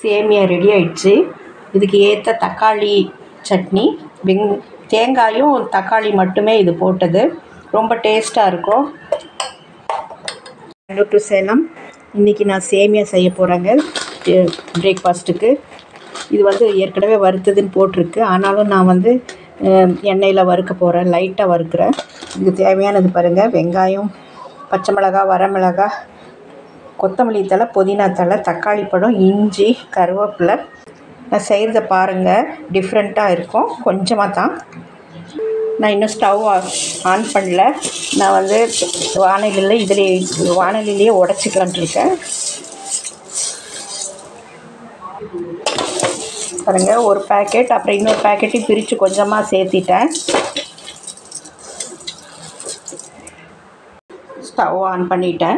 சேமியா ரெடி ஆயிடுச்சு இதுக்கு ஏற்ற தக்காளி சட்னி வெங் தேங்காயும் தக்காளி மட்டுமே இது போட்டது ரொம்ப டேஸ்ட்டாக இருக்கும் ஹலோ டு சேலம் இன்றைக்கி நான் சேமியா செய்ய போகிறேங்க பிரேக்ஃபாஸ்ட்டுக்கு இது வந்து ஏற்கனவே வறுத்ததுன்னு போட்டிருக்கு ஆனாலும் நான் வந்து எண்ணெயில் வறுக்க போகிறேன் லைட்டாக வறுக்கிறேன் இதுக்கு தேவையானது பாருங்கள் வெங்காயம் பச்சை மிளகாய் வரமிளகாய் கொத்தமல்லி தழை புதினா தழை தக்காளி பழம் இஞ்சி கருவேப்பிலை நான் செய்கிறத பாருங்கள் டிஃப்ரெண்ட்டாக இருக்கும் கொஞ்சமாக தான் நான் இன்னும் ஸ்டவ் ஆன் பண்ணல நான் வந்து வானலியில் இதிலே வானலிலேயே உடச்சிக்கலான்ட்டு இருக்கேன் பாருங்கள் ஒரு பேக்கெட் அப்புறம் இன்னொரு பேக்கெட்டையும் பிரித்து கொஞ்சமாக சேர்த்திட்டேன் ஸ்டவ் ஆன் பண்ணிட்டேன்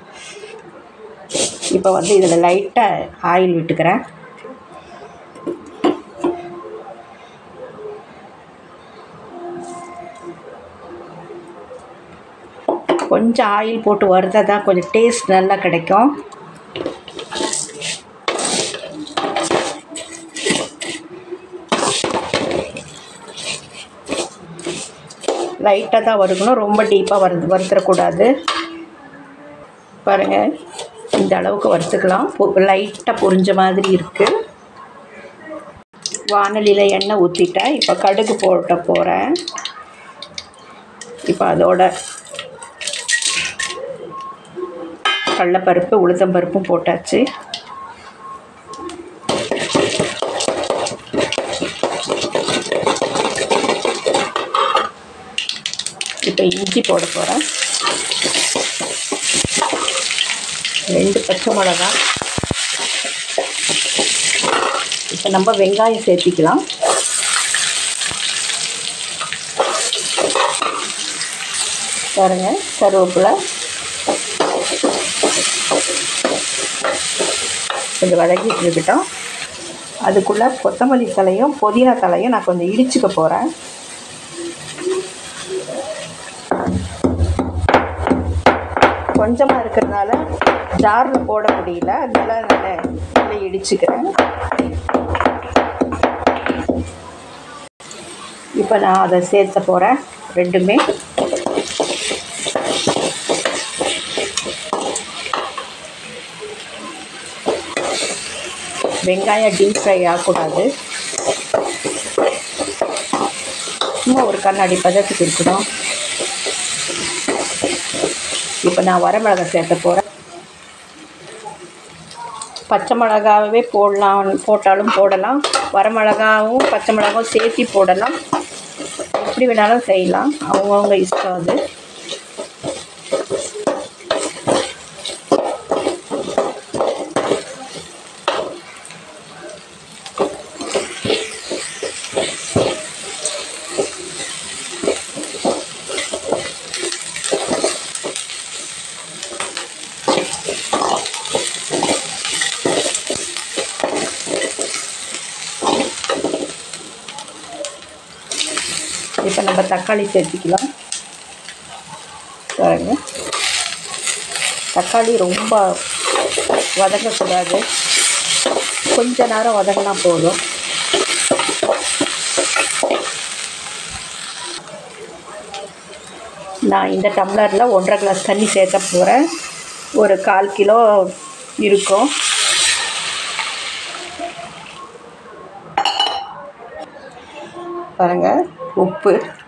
இப்போ வந்து இதில் லைட்டாக ஆயில் விட்டுக்கிறேன் கொஞ்சம் ஆயில் போட்டு வறுத்தா தான் கொஞ்சம் டேஸ்ட் நல்லா கிடைக்கும் லைட்டாக தான் வறுக்கணும் ரொம்ப டீப்பாக வறு வறுத்துடக்கூடாது பாருங்கள் இந்த அளவுக்கு வறுத்துக்கலாம் பொ லைட்டாக பொரிஞ்ச மாதிரி இருக்குது வானலியில் எண்ணெய் ஊற்றிட்டேன் இப்போ கடுகு போட்ட போகிறேன் இப்போ அதோட கடலப்பருப்பு உளுத்தம்பருப்பும் போட்டாச்சு இப்போ இஞ்சி போட போகிறேன் ரெண்டு பச்சை மிளகா இப்போ நம்ம வெங்காயம் சேர்த்திக்கலாம் பாருங்க கருவேப்பிலை கொஞ்சம் வதக்கிட்டு இருக்கட்டும் அதுக்குள்ளே கொத்தமல்லி தலையும் புதினா தலையும் நான் கொஞ்சம் இடிச்சுக்க போகிறேன் கொஞ்சமாக இருக்கிறதுனால ஜாரில் போட முடியல அதனால நான் நல்லா இடிச்சுக்கிறேன் இப்போ நான் அதை சேர்த்த போகிறேன் ரெண்டுமே வெங்காயம் டீப் ஃப்ரை ஆகக்கூடாது சும்மா ஒரு கண்ணாடி பதத்துக்கு இருக்கணும் இப்போ நான் வரமிளகா சேர்த்த போகிறேன் பச்சை மிளகாவே போடலாம் போட்டாலும் போடலாம் வரமிளகாவும் பச்சை மிளகாவும் சேர்த்தி போடலாம் எப்படி வேணாலும் செய்யலாம் அவங்கவுங்க இஷ்டம் அது இப்போ நம்ம தக்காளி சேர்த்திக்கலாம் பாருங்க தக்காளி ரொம்ப வதங்கக்கூடாது கொஞ்ச நேரம் வதங்கினா போதும் நான் இந்த டம்ளரில் ஒன்றரை கிளாஸ் தண்ணி சேர்த்த போகிறேன் ஒரு கால் கிலோ இருக்கும் பாருங்கள் உப்பு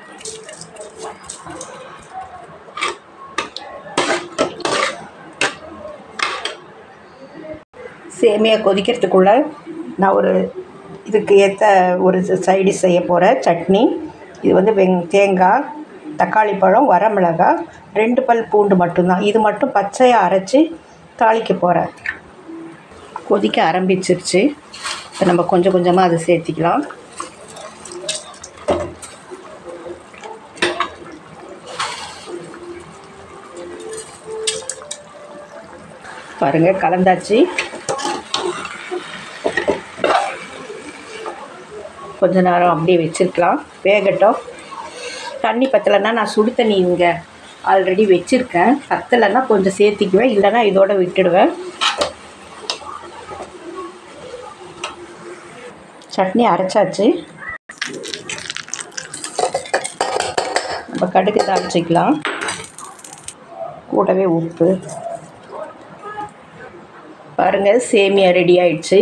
சேமியா கொதிக்கிறதுக்குள்ளே நான் ஒரு இதுக்கு ஏற்ற ஒரு சைடு செய்ய போகிறேன் சட்னி இது வந்து வெங் தேங்காய் தக்காளி பழம் வரமிளகாய் ரெண்டு பல் பூண்டு மட்டும்தான் இது மட்டும் பச்சையாக அரைச்சி தாளிக்க போகிறேன் கொதிக்க ஆரம்பிச்சிருச்சு இப்போ நம்ம கொஞ்சம் கொஞ்சமாக அதை சேர்த்திக்கலாம் பாருங்கள் கலந்தாச்சு கொஞ்ச நேரம் அப்படியே வச்சுருக்கலாம் வேகட்டும் தண்ணி பத்தலைன்னா நான் சுடு தண்ணி இங்கே ஆல்ரெடி வச்சுருக்கேன் பத்தலைன்னா கொஞ்சம் சேர்த்திக்குவேன் இல்லைன்னா இதோட விட்டுடுவேன் சட்னி அரைச்சாச்சு நம்ம கடுகு தாளிச்சிக்கலாம் கூடவே உப்பு பாருங்கள் சேமியா ரெடி ஆயிடுச்சு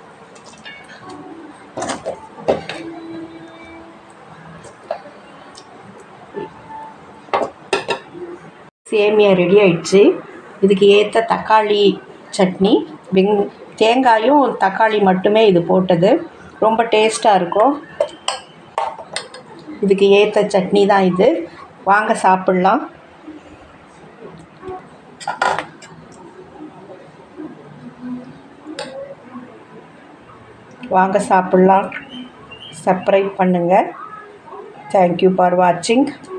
சேமியா ரெடி ஆயிடுச்சு இதுக்கு ஏற்ற தக்காளி சட்னி வெங் தேங்காயும் தக்காளி மட்டுமே இது போட்டது ரொம்ப டேஸ்ட்டாக இருக்கும் இதுக்கு ஏற்ற சட்னி தான் இது வாங்க சாப்பிட்லாம் வாங்க சாப்பிட்லாம் சப்ஸ்கிரைப் பண்ணுங்கள் தேங்க்யூ ஃபார் வாட்சிங்